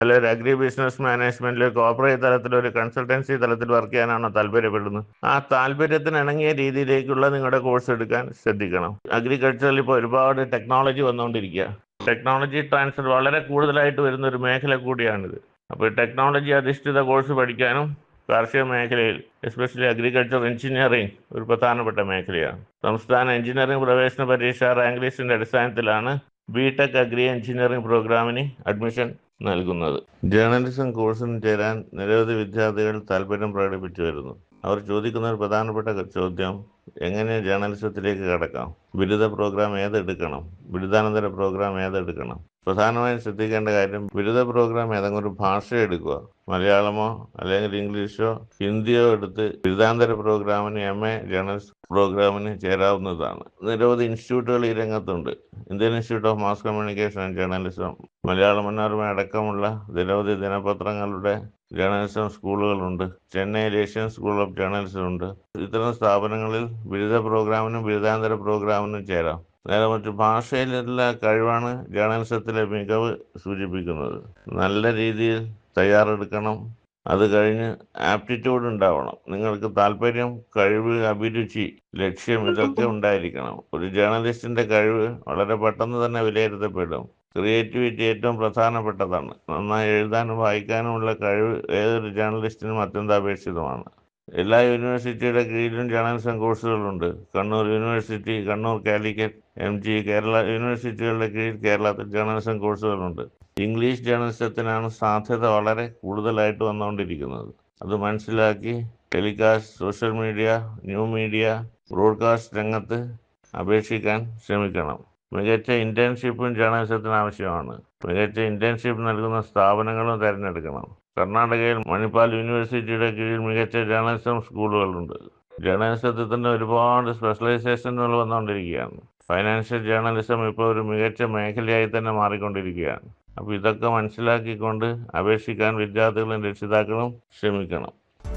അല്ലെങ്കിൽ agri business മാനേജ്മെന്റിൽ corporate തലത്തിൽ ഒരു കൺസൾട്ടൻസി തലത്തിൽ വർക്ക് ചെയ്യാനാണോ താല്പര്യപ്പെടുന്നത് ആ താല്പര്യത്തിന് ഇണങ്ങിയ രീതിയിലേക്കുള്ള നിങ്ങളുടെ കോഴ്സ് എടുക്കാൻ ശ്രദ്ധിക്കണം അഗ്രികൾച്ചറിൽ ഇപ്പോൾ ഒരുപാട് ടെക്നോളജി വന്നുകൊണ്ടിരിക്കുക ടെക്നോളജി ട്രാൻസ്ഫർ വളരെ കൂടുതലായിട്ട് വരുന്ന ഒരു മേഖല കൂടിയാണിത് അപ്പോൾ ടെക്നോളജി അധിഷ്ഠിത കോഴ്സ് പഠിക്കാനും കാർഷിക മേഖലയിൽ എസ്പെഷ്യലി അഗ്രികൾച്ചർ എഞ്ചിനീയറിംഗ് ഒരു പ്രധാനപ്പെട്ട മേഖലയാണ് സംസ്ഥാന എഞ്ചിനീയറിംഗ് പ്രവേശന പരീക്ഷ റാങ്ക് ലിസ്റ്റിന്റെ അടിസ്ഥാനത്തിലാണ് ബി ടെക് അഗ്രി എഞ്ചിനീയറിംഗ് പ്രോഗ്രാമിന് അഡ്മിഷൻ നൽകുന്നത് ജേർണലിസം കോഴ്സിന് ചേരാൻ നിരവധി വിദ്യാർത്ഥികൾ താല്പര്യം പ്രകടിപ്പിച്ചു വരുന്നു അവർ ചോദിക്കുന്ന ഒരു പ്രധാനപ്പെട്ട ചോദ്യം എങ്ങനെ ജേർണലിസത്തിലേക്ക് കടക്കാം ബിരുദ പ്രോഗ്രാം ഏതെടുക്കണം ബിരുദാനന്തര പ്രോഗ്രാം ഏതെടുക്കണം പ്രധാനമായും ശ്രദ്ധിക്കേണ്ട കാര്യം ബിരുദ പ്രോഗ്രാം ഏതെങ്കിലും ഒരു ഭാഷ എടുക്കുക മലയാളമോ അല്ലെങ്കിൽ ഇംഗ്ലീഷോ ഹിന്ദിയോ എടുത്ത് ബിരുദാന്തര പ്രോഗ്രാമിന് എം എ ജേർണലിസ്റ്റ് പ്രോഗ്രാമിന് ചേരാവുന്നതാണ് നിരവധി ഇൻസ്റ്റിറ്റ്യൂട്ടുകൾ ഈ രംഗത്തുണ്ട് Indian institute of mass communication and journalism Malayala Manorama അടക്കമുള്ള നിരവധി ദിനപത്രങ്ങളുടെ ജേർണലിസം സ്കൂളുകളുണ്ട് ചെന്നൈയിൽ ഏഷ്യൻ സ്കൂൾ ഓഫ് ജേർണലിസം ഉണ്ട് ഇത്തരം സ്ഥാപനങ്ങളിൽ ബിരുദ പ്രോഗ്രാമിനും ബിരുദാന്തര പ്രോഗ്രാമിനും ചേരാം നേരെ മറിച്ച് ഭാഷയിലുള്ള കഴിവാണ് ജേർണലിസത്തിലെ മികവ് സൂചിപ്പിക്കുന്നത് നല്ല രീതിയിൽ തയ്യാറെടുക്കണം അത് കഴിഞ്ഞ് ആപ്റ്റിറ്റ്യൂഡ് ഉണ്ടാവണം നിങ്ങൾക്ക് താല്പര്യം കഴിവ് അഭിരുചി ലക്ഷ്യം ഇതൊക്കെ ഉണ്ടായിരിക്കണം ഒരു ജേർണലിസ്റ്റിന്റെ കഴിവ് വളരെ പെട്ടെന്ന് തന്നെ വിലയിരുത്തപ്പെടും ക്രിയേറ്റിവിറ്റി ഏറ്റവും പ്രധാനപ്പെട്ടതാണ് നന്നായി എഴുതാനും വായിക്കാനുമുള്ള കഴിവ് ഏതൊരു ജേർണലിസ്റ്റിനും അത്യന്താപേക്ഷിതമാണ് എല്ലാ യൂണിവേഴ്സിറ്റിയുടെ കീഴിലും ജേർണലിസം കോഴ്സുകളുണ്ട് Kannur university Kannur Calicut M G Kerala യൂണിവേഴ്സിറ്റികളുടെ കീഴിൽ കേരളത്തിൽ ജേർണലിസം കോഴ്സുകളുണ്ട് ഇംഗ്ലീഷ് ജേർണലിസത്തിനാണ് സാധ്യത വളരെ കൂടുതലായിട്ട് വന്നുകൊണ്ടിരിക്കുന്നത് അത് മനസ്സിലാക്കി telecast social media new media broadcast രംഗത്ത് അപേക്ഷിക്കാൻ ശ്രമിക്കണം മികച്ച ഇന്റേൺഷിപ്പും ജേർണലിസത്തിന് ആവശ്യമാണ് മികച്ച ഇന്റേൺഷിപ്പ് നൽകുന്ന സ്ഥാപനങ്ങളും തിരഞ്ഞെടുക്കണം കർണാടകയിൽ മണിപ്പാൽ യൂണിവേഴ്സിറ്റിയുടെ കീഴിൽ മികച്ച ജേർണലിസം സ്കൂളുകളുണ്ട് ജേർണലിസത്തിൽ തന്നെ ഒരുപാട് സ്പെഷ്യലൈസേഷനുകൾ വന്നുകൊണ്ടിരിക്കുകയാണ് ഫൈനാൻഷ്യൽ ജേർണലിസം ഇപ്പോൾ ഒരു മികച്ച മേഖലയായി തന്നെ മാറിക്കൊണ്ടിരിക്കുകയാണ് അപ്പോൾ ഇതൊക്കെ മനസ്സിലാക്കിക്കൊണ്ട് അപേക്ഷിക്കാൻ വിദ്യാർത്ഥികളും രക്ഷിതാക്കളും ശ്രമിക്കണം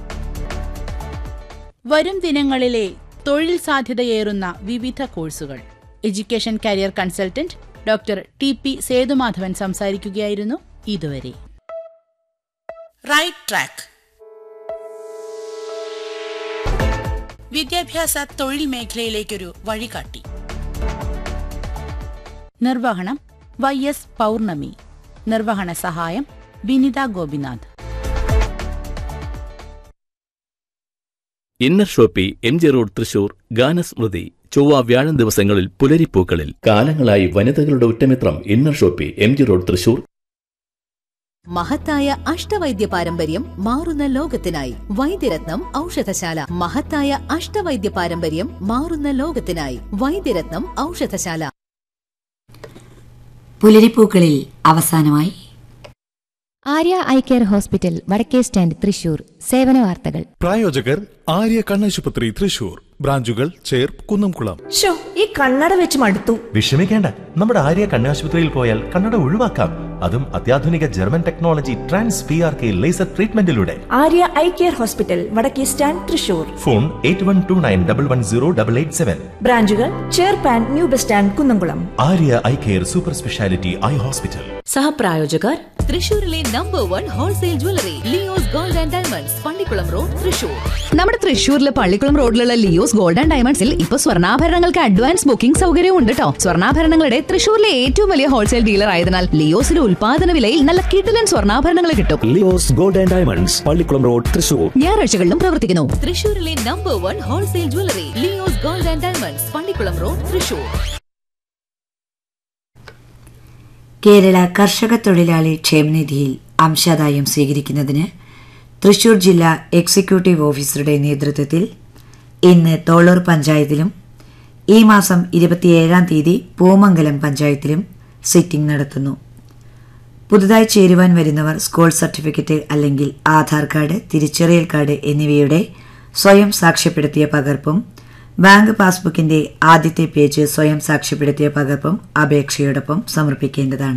വരും ദിനങ്ങളിലെ തൊഴിൽ സാധ്യതയേറുന്ന വിവിധ കോഴ്സുകൾ education career consultant doctor T P Sethumadhavan സംസാരിക്കുകയായിരുന്നു ഇതുവരെ റൈറ്റ് ട്രാക്ക് വിദ്യാഭ്യാസ തൊഴിൽ മേഖലയിലേക്കൊരു വഴികാട്ടി നിർവഹണം വൈ എസ് പൗർണമി നിർവഹണ സഹായം Vinitha Gopinath inner shoppe M G road Thrissur ഗാനസ്മൃതി ചൊവ്വ വ്യാഴം ദിവസങ്ങളിൽ പുലരിപ്പൂക്കളിൽ കാലങ്ങളായി വനിതകളുടെ ഉറ്റമിത്രം inner shoppe M G road Thrissur മഹത്തായ അഷ്ടവൈദ്യ പാരമ്പര്യം മാറുന്ന ലോകത്തിനായി വൈദ്യരത്നം ഔഷധശാല മഹത്തായ അഷ്ടവൈദ്യ പാരമ്പര്യം മാറുന്ന ലോകത്തിനായി വൈദ്യരത്നം ഔഷധശാല പുലരിപ്പൂക്കളിൽ അവസാനമായി ആര്യ ഐ കെയർ ഹോസ്പിറ്റൽ വടക്കേ സ്റ്റാൻഡ് തൃശൂർ സേവന വാർത്തകൾ പ്രായോജകർ ആര്യ കണ്ണാശുപത്രി തൃശൂർ ബ്രാഞ്ചുകൾ ചേർ കുന്നംകുളം ഷോ ഈ കണ്ണട വെച്ച് മടുത്തു വിഷമിക്കേണ്ട നമ്മുടെ ആര്യ കണ്ണാശുപത്രിയിൽ പോയാൽ കണ്ണട ഒഴിവാക്കാം അതും അത്യാധുനിക German technology trans P R K laser ട്രീറ്റ്മെന്റിലൂടെ ആര്യ ഐ കെയർ ഹോസ്പിറ്റൽ വടക്കേ stand Thrissur phone eight one two nine double one zero double eight seven ബ്രാഞ്ചുകൾ ചേർപ്പാൻ new bus stand Kunnamkulam Arya eye care super speciality eye hospital സഹപ്രായോജകർ തൃശൂരിലെ number one wholesale jewellery Leo's gold and diamonds Pallikulam road Thrissur നമ്മുടെ തൃശൂരിലെ പള്ളിക്കുളം റോഡിലുള്ള Leo's gold and ഡയമണ്ട്സിൽ ഇപ്പൊ സ്വർണ്ണാഭരണങ്ങൾക്ക് അഡ്വാൻസ് ബുക്കിംഗ് സൗകര്യവും ഉണ്ട് കേട്ടോ സ്വർണ്ണാഭരണങ്ങളുടെ തൃശൂരിലെ ഏറ്റവും വലിയ ഹോൾസെയിൽ ഡീലർ ആയതിനാൽ ലിയോസിലെ ഉൽപാദന വിലയിൽ നല്ല കിടിലൻ സ്വർണ്ണാഭരണങ്ങൾ കിട്ടും Leo's gold and diamonds Pallikulam road Thrissur ഞായറാഴ്ചകളിലും പ്രവർത്തിക്കുന്നു തൃശൂരിലെ number one wholesale jewellery Leo's gold and diamonds Pallikulam road Thrissur Kerala കർഷക തൊഴിലാളി ക്ഷേമനിധിയിൽ അംശാദായം സ്വീകരിക്കുന്നതിന് തൃശൂർ ജില്ലാ എക്സിക്യൂട്ടീവ് ഓഫീസറുടെ നേതൃത്വത്തിൽ ഇന്ന് തോളൂർ പഞ്ചായത്തിലും ഈ മാസം ഇരുപത്തിയേഴാം തീയതി പൂമംഗലം പഞ്ചായത്തിലും സിറ്റിംഗ് നടത്തുന്നു പുതുതായി ചേരുവാൻ വരുന്നവർ സ്കൂൾ സർട്ടിഫിക്കറ്റ് അല്ലെങ്കിൽ ആധാർ കാർഡ് തിരിച്ചറിയൽ കാർഡ് എന്നിവയുടെ സ്വയം സാക്ഷ്യപ്പെടുത്തിയ പകർപ്പും ബാങ്ക് പാസ്ബുക്കിന്റെ ആദ്യത്തെ പേജ് സ്വയം സാക്ഷ്യപ്പെടുത്തിയ പകർപ്പും അപേക്ഷയോടൊപ്പം സമർപ്പിക്കേണ്ടതാണ്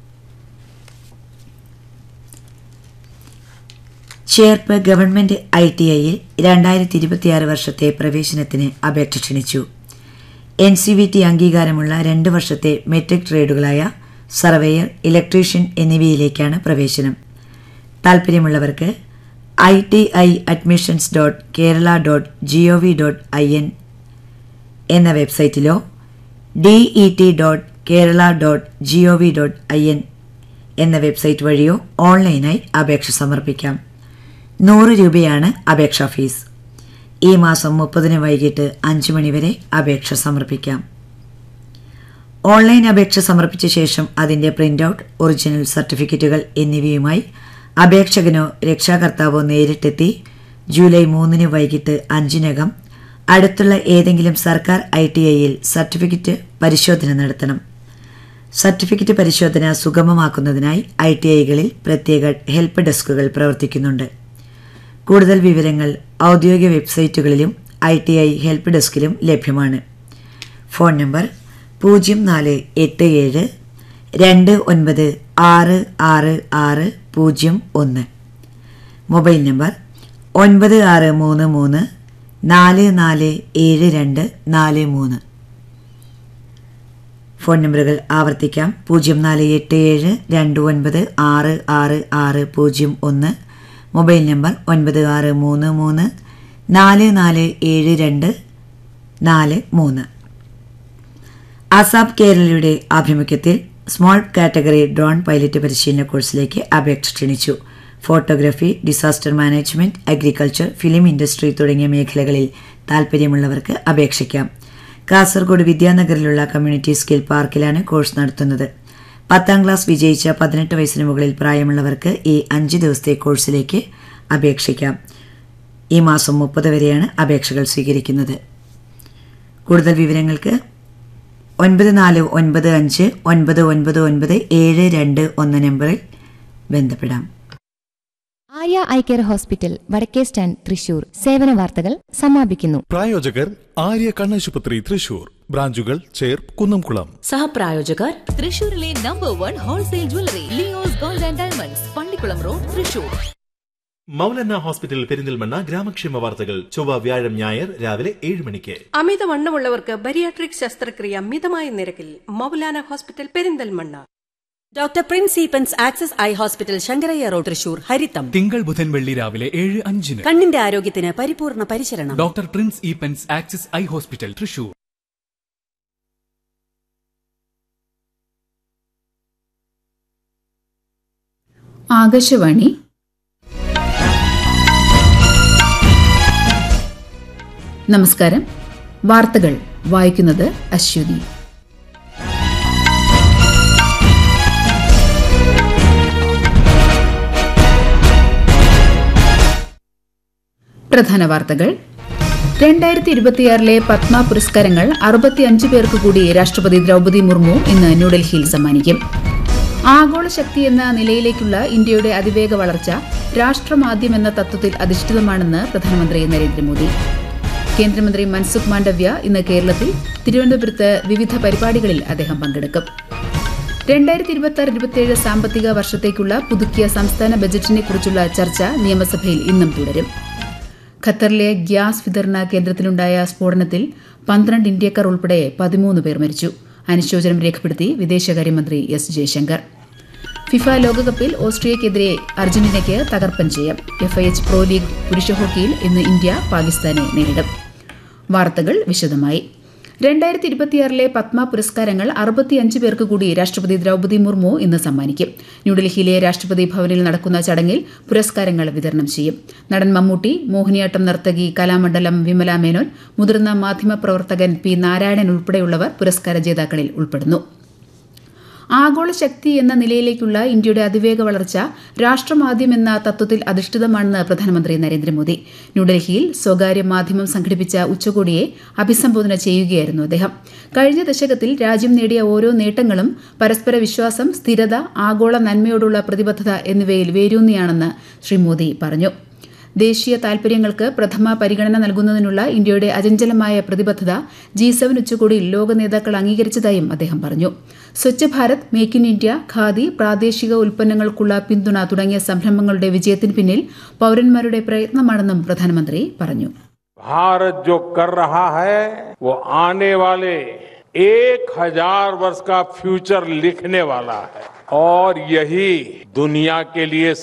ചേർപ്പ് ഗവൺമെന്റ് ഐ ടി ഐയിൽ രണ്ടായിരത്തി ഇരുപത്തിയാറ് വർഷത്തെ പ്രവേശനത്തിന് അപേക്ഷ ക്ഷണിച്ചു എൻ സി വി ടി അംഗീകാരമുള്ള രണ്ട് വർഷത്തെ മെട്രിക് ട്രേഡുകളായ സർവേയർ ഇലക്ട്രീഷ്യൻ എന്നിവയിലേക്കാണ് പ്രവേശനം താൽപ്പര്യമുള്ളവർക്ക് I T I admissions dot Kerala dot G O V dot I N എന്ന വെബ്സൈറ്റിലോ D E T dot Kerala dot G O V dot I N എന്ന വെബ്സൈറ്റ് വഴിയോ ഓൺലൈനായി അപേക്ഷ സമർപ്പിക്കാം നൂറ് രൂപയാണ് അപേക്ഷാ ഫീസ് ഈ മാസം മുപ്പതിന് വൈകിട്ട് അഞ്ച് മണിവരെ അപേക്ഷ സമർപ്പിക്കാം ഓൺലൈൻ അപേക്ഷ സമർപ്പിച്ച ശേഷം അതിന്റെ പ്രിന്റ് ഔട്ട് ഒറിജിനൽ സർട്ടിഫിക്കറ്റുകൾ എന്നിവയുമായി അപേക്ഷകനോ രക്ഷാകർത്താവോ നേരിട്ടെത്തി ജൂലൈ മൂന്നിന് വൈകിട്ട് അഞ്ചിനകം അടുത്തുള്ള ഏതെങ്കിലും സർക്കാർ ഐ ടി ഐയിൽ സർട്ടിഫിക്കറ്റ് പരിശോധന നടത്തണം സർട്ടിഫിക്കറ്റ് പരിശോധന സുഗമമാക്കുന്നതിനായി ഐ ടി ഐകളിൽ പ്രത്യേക ഹെൽപ്പ് ഡെസ്കുകൾ പ്രവർത്തിക്കുന്നുണ്ട് കൂടുതൽ വിവരങ്ങൾ ഔദ്യോഗിക വെബ്സൈറ്റുകളിലും ഐ ടി ഐ ഹെൽപ്പ് ഡെസ്കിലും ലഭ്യമാണ് ഫോൺ നമ്പർ പൂജ്യം നാല് എട്ട് ഏഴ് രണ്ട് ഒൻപത് ആറ് ആറ് ആറ് പൂജ്യം ഒന്ന് മൊബൈൽ നമ്പർ ഒൻപത് ആറ് മൂന്ന് മൂന്ന് നാല് നാല് ഏഴ് രണ്ട് നാല് മൂന്ന് ഫോൺ നമ്പറുകൾ ആവർത്തിക്കാം പൂജ്യം നാല് എട്ട് ഏഴ് രണ്ട് ഒൻപത് ആറ് ആറ് ആറ് പൂജ്യം ഒന്ന് മൊബൈൽ നമ്പർ ഒൻപത് ആറ് മൂന്ന് മൂന്ന് നാല് നാല് ഏഴ് രണ്ട് നാല് മൂന്ന് അസാബ് കേരളയുടെ ആഭിമുഖ്യത്തിൽ സ്മോൾ കാറ്റഗറി ഡ്രോൺ പൈലറ്റ് പരിശീലന കോഴ്സിലേക്ക് അപേക്ഷ ക്ഷണിച്ചു photography disaster management agriculture film industry തുടങ്ങിയ മേഖലകളിൽ താൽപ്പര്യമുള്ളവർക്ക് അപേക്ഷിക്കാം കാസർഗോഡ് വിദ്യാനഗറിലുള്ള കമ്മ്യൂണിറ്റി സ്കിൽ പാർക്കിലാണ് കോഴ്സ് നടത്തുന്നത് പത്താം ക്ലാസ് വിജയിച്ച പതിനെട്ട് വയസ്സിന് മുകളിൽ പ്രായമുള്ളവർക്ക് ഈ അഞ്ച് ദിവസത്തെ കോഴ്സിലേക്ക് അപേക്ഷിക്കാം ഈ മാസം മുപ്പത് വരെയാണ് അപേക്ഷകൾ സ്വീകരിക്കുന്നത് കൂടുതൽ വിവരങ്ങൾക്ക് ഒൻപത് നാല് ഒൻപത് അഞ്ച് ഒൻപത് ഒൻപത് ഒൻപത് ഏഴ് രണ്ട് ഒന്ന് നമ്പറിൽ ബന്ധപ്പെടാം ആര്യ ഐ കെയർ ഹോസ്പിറ്റൽ വടക്കേ സ്റ്റാൻഡ് തൃശൂർ സേവന വാർത്തകൾ സമാപിക്കുന്നു പ്രായോജകർ ആര്യ കണ്ണാശുപത്രി തൃശൂർ ബ്രാഞ്ചുകൾ ചേർ കുന്നംകുളം സഹപ്രായോജകർ തൃശൂരിലെ number one wholesale jewellery Leo's gold and diamonds Pallikulam road Thrissur Maulana hospital Perinthalmanna ഗ്രാമക്ഷേമ വാർത്തകൾ ചൊവ്വ വ്യാഴം ഞായർ രാവിലെ ഏഴ് മണിക്ക് അമിതവണ്ണമുള്ളവർക്ക് ബരിയാട്രിക് ശസ്ത്രക്രിയ മിതമായ നിരക്കിൽ Maulana hospital Perinthalmanna doctor Prince Eapen's access eye hospital Sankarayya road Thrissur ഹരിത്തം തിങ്കൾ ബുധൻ വെള്ളി രാവിലെ ഏഴ് അഞ്ചിന് കണ്ണിന്റെ ആരോഗ്യത്തിന് പരിപൂർണ പരിചരണം doctor Prince Eapen's Axis eye hospital Thrissur Akashvani നമസ്കാരം വാർത്തകൾ വായിക്കുന്നത് അശ്വതി പ്രധാന വാർത്തകൾ രണ്ടായിരത്തി ഇരുപത്തിയാറിലെ പത്മ പുരസ്കാരങ്ങൾ അറുപത്തിയഞ്ച് പേർക്ക് കൂടി രാഷ്ട്രപതി ദ്രൗപദി മുർമു ഇന്ന് ന്യൂഡൽഹിയിൽ സമ്മാനിക്കും ആഗോള ശക്തി എന്ന നിലയിലേക്കുള്ള ഇന്ത്യയുടെ അതിവേഗ വളർച്ച രാഷ്ട്രമാദ്യം എന്ന തത്വത്തിൽ അധിഷ്ഠിതമാണെന്ന് പ്രധാനമന്ത്രി നരേന്ദ്രമോദി കേന്ദ്രമന്ത്രി മൻസുഖ് മാണ്ഡവ്യ ഇന്ന് കേരളത്തിൽ തിരുവനന്തപുരത്ത് വിവിധ പരിപാടികളിൽ അദ്ദേഹം പങ്കെടുക്കും രണ്ടായിരത്തി ഇരുപത്തി ആറ് ഇരുപത്തിയേഴ് സാമ്പത്തിക വർഷത്തേക്കുള്ള പുതുക്കിയ സംസ്ഥാന ബജറ്റിനെ കുറിച്ചുള്ള ചർച്ച നിയമസഭയിൽ ഇന്നും തുടരും ഖത്തറിലെ ഗ്യാസ് വിതരണ കേന്ദ്രത്തിലുണ്ടായ സ്ഫോടനത്തിൽ പന്ത്രണ്ട് ഇന്ത്യക്കാർ ഉൾപ്പെടെ പതിമൂന്ന് പേർ മരിച്ചു അനുശോചനം രേഖപ്പെടുത്തി വിദേശകാര്യമന്ത്രി എസ് ജയശങ്കർ ഫിഫ ലോകകപ്പിൽ ഓസ്ട്രിയയ്ക്കെതിരെ അർജന്റീനയ്ക്ക് തകർപ്പൻ ജയം എഫ്ഐഎച്ച് പ്രോ ലീഗ് പുരുഷ ഹോക്കിയിൽ ഇന്ന് ഇന്ത്യ പാകിസ്ഥാനെ നേരിടും വാർത്തകൾ വിശദമായി രണ്ടായിരത്തി ഇരുപത്തിയാറിലെ പത്മ പുരസ്കാരങ്ങൾ അറുപത്തിയഞ്ച് പേർക്ക് കൂടി രാഷ്ട്രപതി ദ്രൗപദി മുർമു ഇന്ന് സമ്മാനിക്കും ന്യൂഡൽഹിയിലെ രാഷ്ട്രപതി ഭവനിൽ നടക്കുന്ന ചടങ്ങിൽ പുരസ്കാരങ്ങൾ വിതരണം ചെയ്യും നടൻ മമ്മൂട്ടി മോഹിനിയാട്ടം നർത്തകി കലാമണ്ഡലം വിമല മേനോൻ മുതിർന്ന മാധ്യമപ്രവർത്തകൻ പി നാരായണൻ ഉൾപ്പെടെയുള്ളവർ പുരസ്കാര ജേതാക്കളിൽ ഉൾപ്പെടുന്നു ആഗോള ശക്തി എന്ന നിലയിലേക്കുള്ള ഇന്ത്യയുടെ അതിവേഗ വളർച്ച രാഷ്ട്രമാദ്യം എന്ന തത്വത്തിൽ അധിഷ്ഠിതമാണെന്ന് പ്രധാനമന്ത്രി നരേന്ദ്രമോദി ന്യൂഡൽഹിയിൽ സ്വകാര്യ മാധ്യമം സംഘടിപ്പിച്ച ഉച്ചകോടിയെ അഭിസംബോധന ചെയ്യുകയായിരുന്നു അദ്ദേഹം കഴിഞ്ഞ ദശകത്തിൽ രാജ്യം നേടിയ ഓരോ നേട്ടങ്ങളും പരസ്പര വിശ്വാസം സ്ഥിരത ആഗോള നന്മയോടുള്ള പ്രതിബദ്ധത എന്നിവയിൽ വേരൂന്നിയാണെന്ന് ശ്രീ മോദി പറഞ്ഞു ദേശീയ താൽപര്യങ്ങൾക്ക് പ്രഥമ പരിഗണന നൽകുന്നതിനുള്ള ഇന്ത്യയുടെ അചഞ്ചലമായ പ്രതിബദ്ധത ജി സെവൻ ഉച്ചകോടിയിൽ ലോക നേതാക്കൾ അംഗീകരിച്ചതായും അദ്ദേഹം പറഞ്ഞു Swachh Bharat make in India khadi പ്രാദേശിക ഉൽപ്പന്നങ്ങൾക്കുള്ള പിന്തുണ തുടങ്ങിയ സംരംഭങ്ങളുടെ വിജയത്തിന് പിന്നിൽ പൌരന്മാരുടെ പ്രയത്നമാണെന്നും പ്രധാനമന്ത്രി പറഞ്ഞു भारत जो कर रहा है वो आने वाले एक हजार वर्ष का फ्यूचर लिखने वाला है और यही दुनिया के लिए